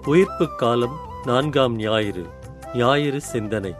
உயிர்ப்புக் காலம் நான்காம் ஞாயிறு ஞாயிறு சிந்தனை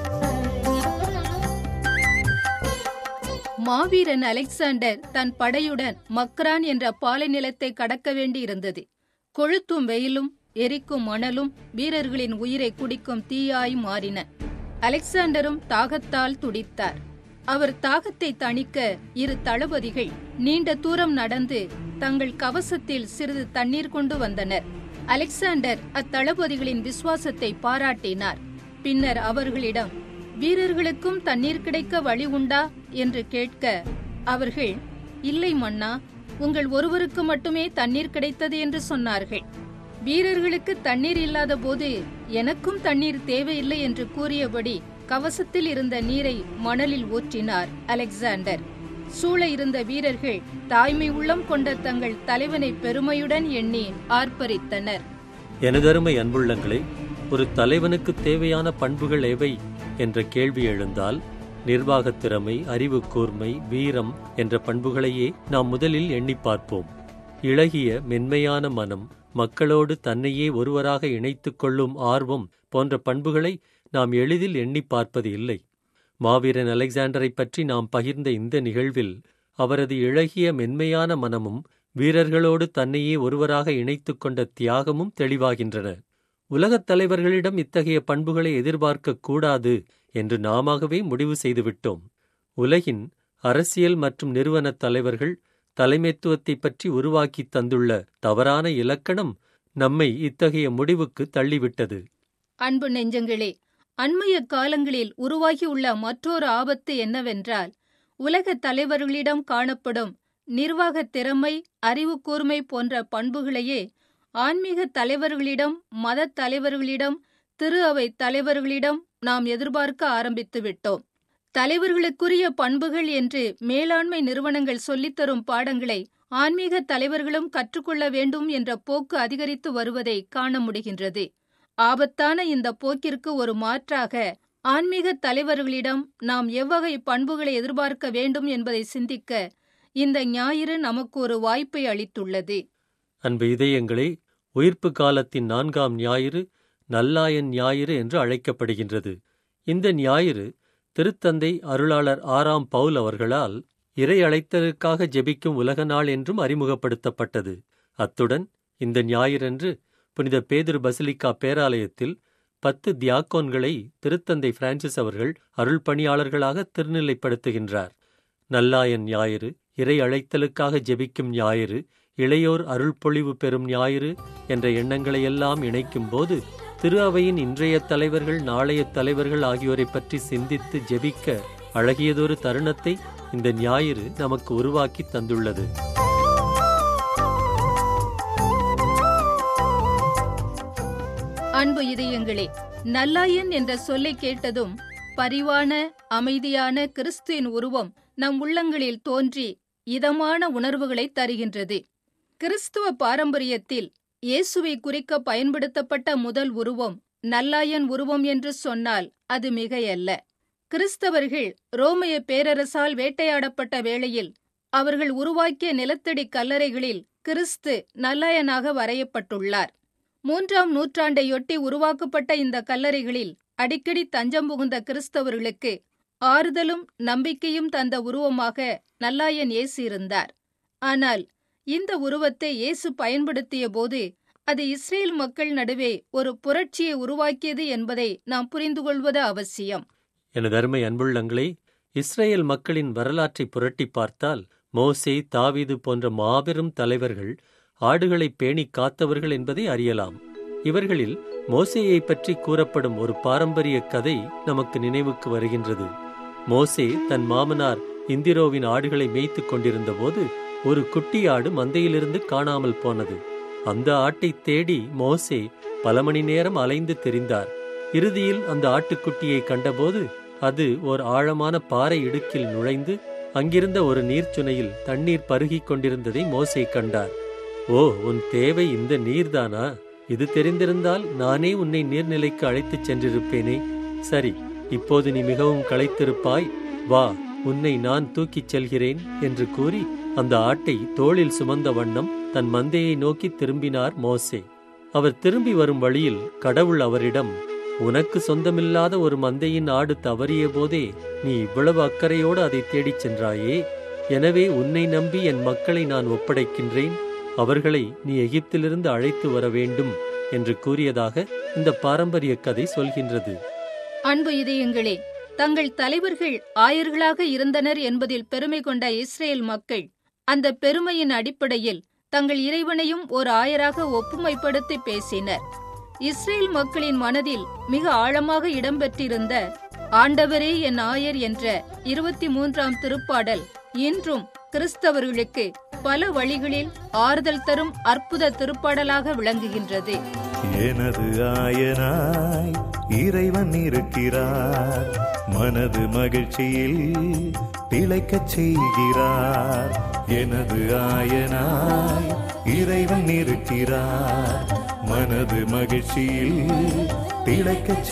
மாவீரன் அலெக்சாண்டர் தன் படையுடன் மக்ரான் என்ற பாலை நிலத்தை கடக்க வேண்டியிருந்தது கொழுத்தும் வெயிலும் எரிக்கும் மணலும் வீரர்களின் உயிரை குடிக்கும் தீயாய் மாறின அலெக்சாண்டரும் தாகத்தால் துடித்தார் அவர் தாகத்தை தணிக்க இரு தளபதிகள் நீண்ட தூரம் நடந்து தங்கள் கவசத்தில் சிறிது தண்ணீர் கொண்டு வந்தனர் அலெக்சாண்டர் அத்தளபதிகளின் விசுவாசத்தை பாராட்டினார் பின்னர் அவர்களிடம் வீரர்களுக்கும் தண்ணீர் கிடைக்க வழி உண்டா என்று கேட்க அவர்கள் இல்லை மன்னா உங்கள் ஒருவருக்கு மட்டுமே தண்ணீர் கிடைத்தது என்று சொன்னார்கள் வீரர்களுக்கு தண்ணீர் இல்லாத போது எனக்கும் தண்ணீர் தேவையில்லை என்று கூறியபடி கவசத்தில் இருந்த நீரை மணலில் ஊற்றினார் அலெக்சாண்டர் சூழ இருந்த வீரர்கள் தாய்மை உள்ளம் கொண்ட தங்கள் தலைவனை பெருமையுடன் எண்ணி ஆர்ப்பரித்தனர் எனதருமை அன்புள்ளங்களே ஒரு தலைவனுக்கு தேவையான பண்புகள் எவை என்ற கேள்வி எழுந்தால் நிர்வாகத் திறமை அறிவு கூர்மை வீரம் என்ற பண்புகளையே நாம் முதலில் எண்ணி பார்ப்போம் இளகிய மென்மையான மனம் மக்களோடு தன்னையே ஒருவராக இணைத்துக் கொள்ளும் ஆர்வம் போன்ற பண்புகளை நாம் எளிதில் எண்ணி பார்ப்பது இல்லை மாவீரன் அலெக்சாண்டரை பற்றி நாம் பகிர்ந்த இந்த நிகழ்வில் அவரது இளகிய மென்மையான மனமும் வீரர்களோடு தன்னையே ஒருவராக இணைத்துக் கொண்ட தியாகமும் தெளிவாகின்றன உலகத் தலைவர்களிடம் இத்தகைய பண்புகளை எதிர்பார்க்கக் கூடாது என்று நாமாகவே முடிவு செய்துவிட்டோம் உலகின் அரசியல் மற்றும் நிறுவனத் தலைவர்கள் தலைமைத்துவத்தை பற்றி உருவாக்கி தந்துள்ள தவறான இலக்கணம் நம்மை இத்தகைய முடிவுக்கு தள்ளிவிட்டது அன்பு நெஞ்சங்களே அண்மைய காலங்களில் உருவாகியுள்ள மற்றொரு ஆபத்து என்னவென்றால் உலக தலைவர்களிடம் காணப்படும் நிர்வாக திறமை அறிவு கூர்மை போன்ற பண்புகளையே ஆன்மீக தலைவர்களிடம் மத தலைவர்களிடம் திரு அவை தலைவர்களிடம் நாம் எதிர்பார்க்க ஆரம்பித்து விட்டோம் தலைவர்களுக்குரிய பண்புகள் என்று மேலாண்மை நிறுவனங்கள் சொல்லித்தரும் பாடங்களை ஆன்மீக தலைவர்களும் கற்றுக்கொள்ள வேண்டும் என்ற போக்கு அதிகரித்து வருவதை காண முடிகின்றது ஆபத்தான இந்த போக்கிற்கு ஒரு மாற்றாக ஆன்மீக தலைவர்களிடம் நாம் எவ்வகை பண்புகளை எதிர்பார்க்க வேண்டும் என்பதை சிந்திக்க இந்த ஞாயிறு நமக்கு ஒரு வாய்ப்பை அளித்துள்ளது அன்பு இதயங்களே உயிர்ப்பு காலத்தின் நான்காம் ஞாயிறு நல்லாயன் ஞாயிறு என்று அழைக்கப்படுகின்றது இந்த ஞாயிறு திருத்தந்தை அருளாளர் ஆறாம் பவுல் அவர்களால் இறை அழைத்தலுக்காக ஜெபிக்கும் உலக நாள் என்றும் அறிமுகப்படுத்தப்பட்டது அத்துடன் இந்த ஞாயிறன்று புனித பேதுரு பசிலிக்கா பேராலயத்தில் பத்து தியாக்கோன்களை திருத்தந்தை பிரான்சிஸ் அவர்கள் அருள் பணியாளர்களாக திருநிலைப்படுத்துகின்றார் நல்லாயன் ஞாயிறு இறை அழைத்தலுக்காக ஜெபிக்கும் ஞாயிறு இளையோர் அருள்பொழிவு பெறும் ஞாயிறு என்ற எண்ணங்களையெல்லாம் இணைக்கும்போது திரு அவையின் இன்றைய தலைவர்கள் நாளைய தலைவர்கள் ஆகியோரை பற்றி சிந்தித்து ஜெபிக்க அழகியதொரு தருணத்தை இந்த ஞாயிறு நமக்கு உருவாக்கி தந்துள்ளது அன்பு இதயங்களே நல்லாயன் என்ற சொல்லை கேட்டதும் பரிவான அமைதியான கிறிஸ்துவின் உருவம் நம் உள்ளங்களில் தோன்றி இதமான உணர்வுகளை தருகின்றது கிறிஸ்துவ பாரம்பரியத்தில் இயேசுவை குறிக்க பயன்படுத்தப்பட்ட முதல் உருவம் நல்லாயன் உருவம் என்று சொன்னால் அது மிகையல்ல கிறிஸ்தவர்கள் ரோமைய பேரரசால் வேட்டையாடப்பட்ட வேளையில் அவர்கள் உருவாக்கிய நிலத்தடி கல்லறைகளில் கிறிஸ்து நல்லாயனாக வரையப்பட்டுள்ளார் மூன்றாம் நூற்றாண்டையொட்டி உருவாக்கப்பட்ட இந்த கல்லறைகளில் அடிக்கடி தஞ்சம் புகுந்த கிறிஸ்தவர்களுக்கு ஆறுதலும் நம்பிக்கையும் தந்த உருவமாக நல்லாயன் இயேசு இருந்தார் ஆனால் இந்த உருவத்தை இயேசு பயன்படுத்திய போது அது இஸ்ரேல் மக்கள் நடுவே ஒரு புரட்சியை உருவாக்கியது என்பதை நாம் புரிந்து கொள்வது அவசியம் எனது அருமை அன்புள்ளங்களே இஸ்ரேல் மக்களின் வரலாற்றை புரட்டி பார்த்தால் மோசே தாவீது போன்ற மாபெரும் தலைவர்கள் ஆடுகளை பேணி காத்தவர்கள் என்பதை அறியலாம் இவர்களில் மோசேயை பற்றி கூறப்படும் ஒரு பாரம்பரிய கதை நமக்கு நினைவுக்கு வருகின்றது மோசே தன் மாமனார் இந்திரோவின் ஆடுகளை மேய்த்துக் கொண்டிருந்த போது ஒரு குட்டி ஆடு மந்தையிலிருந்து காணாமல் போனது அந்த ஆட்டை தேடி மோசே பல மணி நேரம் அலைந்து திரிந்தார் இறுதியில் அந்த ஆட்டுக்குட்டியை கண்டபோது அது ஓர் ஆழமான பாறை இடுக்கில் நுழைந்து அங்கிருந்த ஒரு நீர்ச்சுனையில் தண்ணீர் பருகிக் கொண்டிருந்ததை மோசே கண்டார் ஓ உன் தேவை இந்த நீர்தானா இது தெரிந்திருந்தால் நானே உன்னை நீர்நிலைக்கு அழைத்துச் சென்றிருப்பேனே சரி இப்போது நீ மிகவும் களைத்திருப்பாய் வா உன்னை நான் தூக்கிச் செல்கிறேன் என்று கூறி அந்த ஆட்டை தோளில் சுமந்த வண்ணம் தன் மந்தையை நோக்கி திரும்பினார் மோசே அவர் திரும்பி வரும் வழியில் கடவுள் அவரிடம் உனக்கு சொந்தமில்லாத ஒரு மந்தையின் ஆடு தவறிய போதே நீ இவ்வளவு அக்கறையோடு அதை தேடிச் சென்றாயே எனவே உன்னை நம்பி என் மக்களை நான் ஒப்படைக்கின்றேன் அவர்களை நீ எகிப்திலிருந்து அழைத்து வர வேண்டும் என்று கூறியதாக இந்த பாரம்பரிய கதை சொல்கின்றது அன்பு இதயங்களே தங்கள் தலைவர்கள் ஆயர்களாக இருந்தனர் என்பதில் பெருமை கொண்ட இஸ்ரேல் மக்கள் அந்த பெருமையின் அடிப்படையில் தங்கள் இறைவனையும் ஒரு ஆயராக ஒப்புமைப்படுத்தி பேசினர் இஸ்ரேல் மக்களின் மனதில் மிக ஆழமாக இடம்பெற்றிருந்த ஆண்டவரே என் ஆயர் என்ற இருபத்தி மூன்றாம் திருப்பாடல் இன்றும் கிறிஸ்தவர்களுக்கு பல வழிகளில் ஆறுதல் தரும் அற்புத திருப்பாடலாக விளங்குகின்றது எனது ஆயனாய் இறைவன் இருக்கிறார் மனது மகிழ்ச்சியில் திளைக்கச் செய்கிறார் எனது ஆயனாய் இறைவன் இருக்கிறார் மனது மகிழ்ச்சியில் திளைக்கச்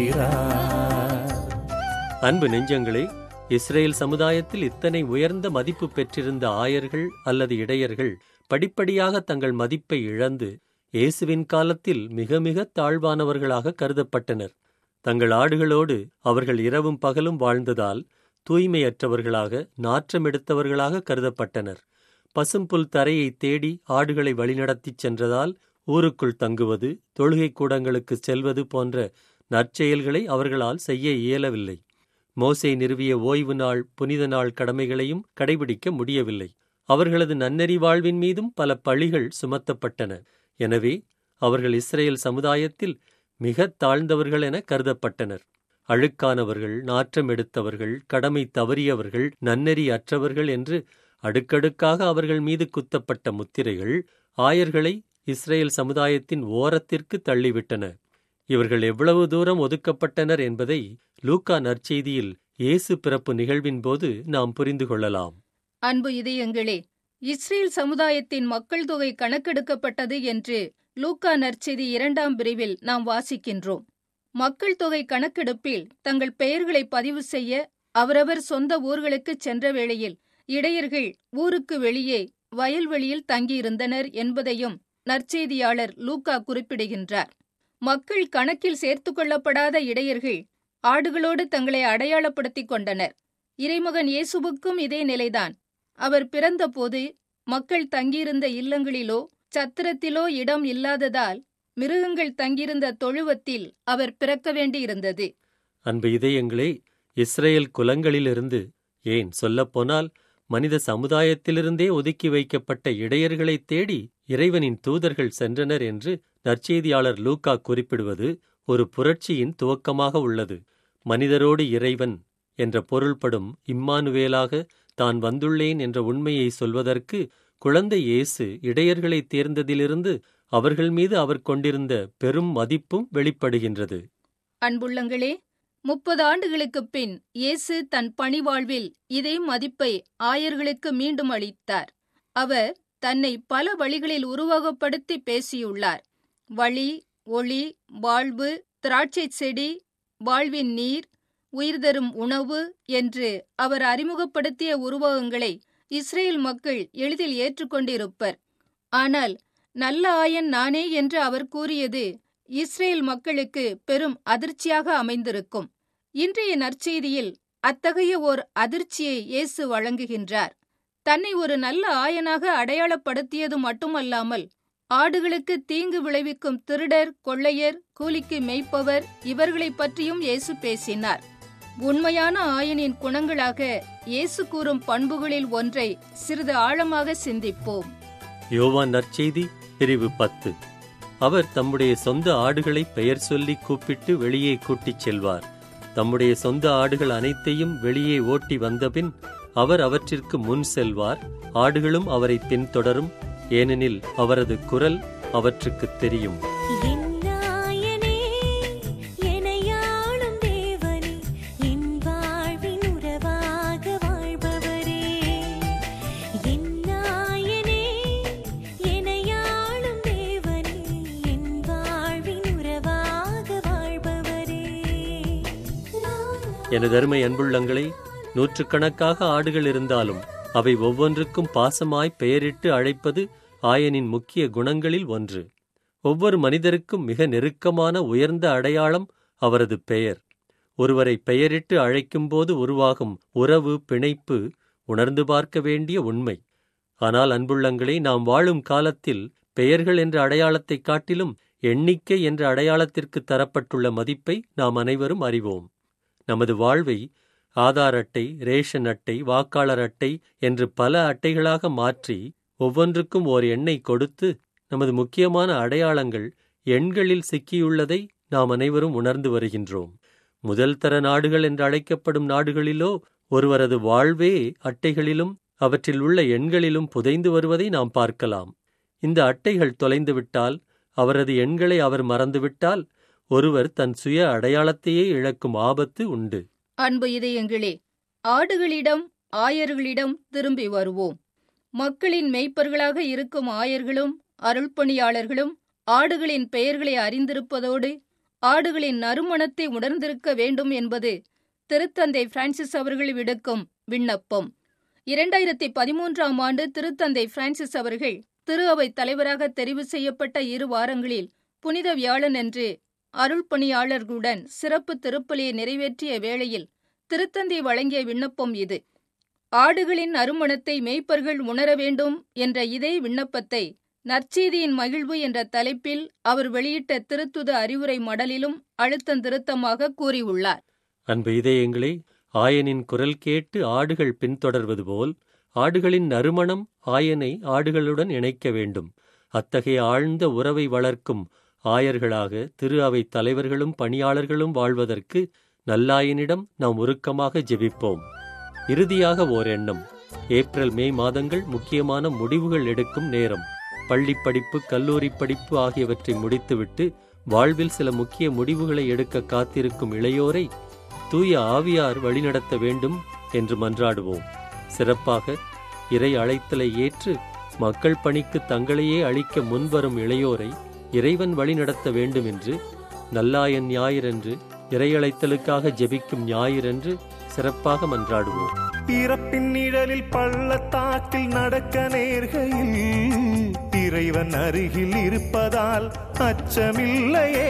செய்கிறார் அன்பு நெஞ்சங்களே இஸ்ரேல் சமுதாயத்தில் இத்தனை உயர்ந்த மதிப்பு பெற்றிருந்த ஆயர்கள் அல்லது இடையர்கள் படிப்படியாக தங்கள் மதிப்பை இழந்து இயேசுவின் காலத்தில் மிக மிக தாழ்வானவர்களாக கருதப்பட்டனர் தங்கள் ஆடுகளோடு அவர்கள் இரவும் பகலும் வாழ்ந்ததால் தூய்மையற்றவர்களாக நாற்றமெடுத்தவர்களாக கருதப்பட்டனர் பசும்புல் தரையை தேடி ஆடுகளை வழிநடத்திச் சென்றதால் ஊருக்குள் தங்குவது தொழுகை கூடங்களுக்கு செல்வது போன்ற நற்செயல்களை அவர்களால் செய்ய இயலவில்லை மோசே நிறுவிய ஓய்வு நாள் புனித நாள் கடமைகளையும் கடைபிடிக்க முடியவில்லை அவர்களது நன்னெறி வாழ்வின் மீதும் பல பழிகள் சுமத்தப்பட்டன எனவே அவர்கள் இஸ்ரேல் சமுதாயத்தில் மிக தாழ்ந்தவர்கள் என கருதப்பட்டனர் அழுக்கானவர்கள் நாற்றம் எடுத்தவர்கள் கடமை தவறியவர்கள் நன்னெறி அற்றவர்கள் என்று அடுக்கடுக்காக அவர்கள் மீது குத்தப்பட்ட முத்திரைகள் ஆயர்களை இஸ்ரேல் சமுதாயத்தின் ஓரத்திற்கு தள்ளிவிட்டன இவர்கள் எவ்வளவு தூரம் ஒதுக்கப்பட்டனர் என்பதை லூக்கா நற்செய்தியில் இயேசு பிறப்பு நிகழ்வின் போது நாம் புரிந்து கொள்ளலாம் அன்பு இதயங்களே இஸ்ரேல் சமுதாயத்தின் மக்கள் தொகை கணக்கெடுக்கப்பட்டது என்று லூக்கா நற்செய்தி இரண்டாம் பிரிவில் நாம் வாசிக்கின்றோம் மக்கள் தொகை கணக்கெடுப்பில் தங்கள் பெயர்களை பதிவு செய்ய அவரவர் சொந்த ஊர்களுக்கு சென்ற வேளையில் இடையர்கள் ஊருக்கு வெளியே வயல்வெளியில் தங்கியிருந்தனர் என்பதையும் நற்செய்தியாளர் லூக்கா குறிப்பிடுகின்றார் மக்கள் கணக்கில் சேர்த்துக் கொள்ளப்படாத இடையர்கள் ஆடுகளோடு தங்களை அடையாளப்படுத்திக் கொண்டனர் இறைமகன் இயேசுவுக்கும் இதே நிலைதான் அவர் பிறந்தபோது மக்கள் தங்கியிருந்த இல்லங்களிலோ சத்திரத்திலோ இடம் இல்லாததால் மிருகங்கள் தங்கியிருந்த தொழுவத்தில் அவர் பிறக்க வேண்டியிருந்தது அன்பு இதயங்களே இஸ்ரேல் குலங்களிலிருந்து ஏன் சொல்லப்போனால் மனித சமுதாயத்திலிருந்தே ஒதுக்கி வைக்கப்பட்ட இடையர்களைத் தேடி இறைவனின் தூதர்கள் சென்றனர் என்று நற்செய்தியாளர் லூக்கா குறிப்பிடுவது ஒரு புரட்சியின் துவக்கமாக உள்ளது மனிதரோடு இறைவன் என்ற பொருள்படும் இம்மானுவேலாக தான் வந்துள்ளேன் என்ற உண்மையை சொல்வதற்கு குழந்தை இயேசு இடையர்களை தேர்ந்ததிலிருந்து அவர்கள் மீது அவர் கொண்டிருந்த பெரும் மதிப்பும் வெளிப்படுகின்றது அன்புள்ளங்களே முப்பது ஆண்டுகளுக்குப் பின் இயேசு தன் பணிவாழ்வில் இதே மதிப்பை ஆயர்களுக்கு மீண்டும் அளித்தார் அவர் தன்னை பல வழிகளில் உருவகப்படுத்தி பேசியுள்ளார் வழி ஒளி வாழ்வு திராட்சைச் செடி வாழ்வின் நீர் உயிர் தரும் உணவு என்று அவர் அறிமுகப்படுத்திய உருவகங்களை இஸ்ரேல் மக்கள் எளிதில் ஏற்றுக்கொண்டிருப்பர் ஆனால் நல்ல ஆயன் நானே என்று அவர் கூறியது இஸ்ரேல் மக்களுக்கு பெரும் அதிர்ச்சியாக அமைந்திருக்கும் இன்றைய நற்செய்தியில் அத்தகைய ஓர் அதிர்ச்சியை இயேசு வழங்குகின்றார் தன்னை ஒரு நல்ல ஆயனாக அடையாளப்படுத்தியது மட்டுமல்லாமல் ஆடுகளுக்கு தீங்கு விளைவிக்கும் திருடர் கொள்ளையர் கூலிக்கு மெய்ப்பவர் இவர்களைப் பற்றியும் இயேசு பேசினார் உண்மையான ஆயனின் குணங்களாக இயேசு கூறும் பண்புகளில் ஒன்றை சிறிது ஆழமாக சிந்திப்போம் யோவான் நற்செய்தி பிரிவு பத்து அவர் தம்முடைய சொந்த ஆடுகளை பெயர் சொல்லி கூப்பிட்டு வெளியே கூட்டிச் செல்வார் தம்முடைய சொந்த ஆடுகள் அனைத்தையும் வெளியே ஓட்டி வந்தபின் அவர் அவற்றிற்கு முன் செல்வார் ஆடுகளும் அவரை பின்தொடரும் ஏனெனில் அவரது குரல் அவற்றுக்குத் தெரியும் என் நாயனே எனையாளும் தேவனே என் வாழ்வின் உறவாக வாழ்பவரே என் நாயனே எனையாளும் தேவனே என் வாழ்வின் உறவாக வாழ்பவரே எனதருமை அன்புள்ளங்களே நூற்றுக்கணக்காக ஆடுகள் இருந்தாலும் அவை ஒவ்வொன்றுக்கும் பாசமாய் பெயரிட்டு அழைப்பது ஆயனின் முக்கிய குணங்களில் ஒன்று ஒவ்வொரு மனிதருக்கும் மிக நெருக்கமான உயர்ந்த அடையாளம் அவரது பெயர் ஒருவரை பெயரிட்டு அழைக்கும்போது உருவாகும் உறவு பிணைப்பு உணர்ந்து பார்க்க வேண்டிய உண்மை ஆனால் அன்புள்ளங்களே நாம் வாழும் காலத்தில் பெயர்கள் என்ற அடையாளத்தைக் காட்டிலும் எண்ணிக்கை என்ற அடையாளத்திற்கு தரப்பட்டுள்ள மதிப்பை நாம் அனைவரும் அறிவோம் நமது வாழ்வை ஆதார் அட்டை ரேஷன் அட்டை வாக்காளர் அட்டை என்று பல அட்டைகளாக மாற்றி ஒவ்வொன்றுக்கும் ஓர் எண்ணை கொடுத்து நமது முக்கியமான அடையாளங்கள் எண்களில் சிக்கியுள்ளதை நாம் அனைவரும் உணர்ந்து வருகின்றோம் முதல் தர நாடுகள் என்று அழைக்கப்படும் நாடுகளிலோ ஒருவரது வாழ்வே அட்டைகளிலும் அவற்றில் உள்ள எண்களிலும் புதைந்து வருவதை நாம் பார்க்கலாம் இந்த அட்டைகள் தொலைந்துவிட்டால் அவரது எண்களை அவர் மறந்துவிட்டால் ஒருவர் தன் சுய அடையாளத்தையே இழக்கும் ஆபத்து உண்டு அன்பு இதயங்களே ஆடுகளிடம் ஆயர்களிடம் திரும்பி வருவோம் மக்களின் மெய்ப்பர்களாக இருக்கும் ஆயர்களும் அருள்பணியாளர்களும் ஆடுகளின் பெயர்களை அறிந்திருப்பதோடு ஆடுகளின் நறுமணத்தை உணர்ந்திருக்க வேண்டும் என்பது திருத்தந்தை பிரான்சிஸ் அவர்கள் விடுக்கும் விண்ணப்பம் இரண்டாயிரத்தி பதிமூன்றாம் ஆண்டு திருத்தந்தை பிரான்சிஸ் அவர்கள் திரு அவை தலைவராக தெரிவு செய்யப்பட்ட இரு வாரங்களில் புனித வியாழனன்று அருள்பணியாளர்களுடன் சிறப்பு திருப்பலியை நிறைவேற்றிய வேளையில் திருத்தந்தை வழங்கிய விண்ணப்பம் இது ஆடுகளின் நறுமணத்தை மேய்ப்பர்கள் உணர வேண்டும் என்ற இதே விண்ணப்பத்தை நற்செய்தியின் மகிழ்வு என்ற தலைப்பில் அவர் வெளியிட்ட திருத்துத அறிவுரை மடலிலும் அழுத்தந்திருத்தமாக கூறியுள்ளார் அன்பு இதயங்களே ஆயனின் குரல் கேட்டு ஆடுகள் பின்தொடர்வது போல் ஆடுகளின் நறுமணம் ஆயனை ஆடுகளுடன் இணைக்க வேண்டும் அத்தகைய ஆழ்ந்த உறவை வளர்க்கும் ஆயர்களாக திரு அவை தலைவர்களும் பணியாளர்களும் வாழ்வதற்கு நல்லாயனிடம் நாம் உருக்கமாக ஜெபிப்போம் இறுதியாக ஓர் எண்ணம் ஏப்ரல் மே மாதங்கள் முக்கியமான முடிவுகள் எடுக்கும் நேரம் பள்ளி படிப்பு கல்லூரி படிப்பு ஆகியவற்றை முடித்துவிட்டு வாழ்வில் சில முக்கிய முடிவுகளை எடுக்க காத்திருக்கும் இளையோரை தூய ஆவியார் வழிநடத்த வேண்டும் என்று மன்றாடுவோம் சிறப்பாக இறை அழைத்தலை ஏற்று மக்கள் பணிக்கு தங்களையே அளிக்க முன்வரும் இளையோரை இறைவன் வழிநடத்த வேண்டும் என்று நல்லாயன் ஞாயிறன்று இறையழைத்தலுக்காக ஜெபிக்கும் ஞாயிறன்று சிறப்பாக மன்றாடுவோம் இறப்பின் நிழலில் பள்ளத்தாக்கில் நடக்க நேர்கையில் இறைவன் அருகில் இருப்பதால் அச்சமில்லையே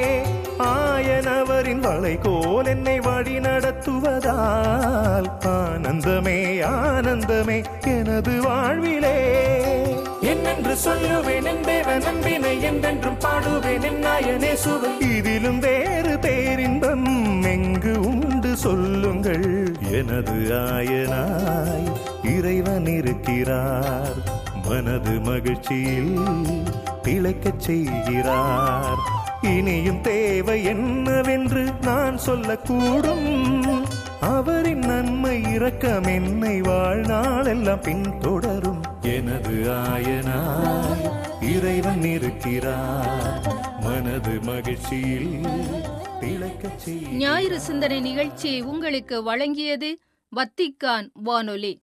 ஆயனவரின் வளைகோல் என்னை வழி நடத்துவதால் ஆனந்தமே ஆனந்தமே எனது வாழ்விலே என்னென்று சொல்லுவேன் என் தேவன் அன்பினை என்றென்றும் பாடுவேன் என் நாயனே சுவை இதிலும் வேறு பேரின்பம் எங்கு உண்டு சொல்லுங்கள் எனது ஆயனாய் இறைவன் இருக்கிறார் மனது மகிழ்ச்சியில் திளைக்கச் செய்கிறார் இனியும் தேவை என்னவென்று நான் சொல்லக்கூடும் அவரின் நன்மை இரக்கம் என்னை வாழ்நாளெல்லாம் பின்தொடரும் எனது ஆயனாய் இறைவன் இருக்கிறார் மனது மகிழ்ச்சியில் திளைக்கச் செய்கிறார் ஞாயிறு சிந்தனை நிகழ்ச்சியை உங்களுக்கு வழங்கியது வத்திக்கான் வானொலி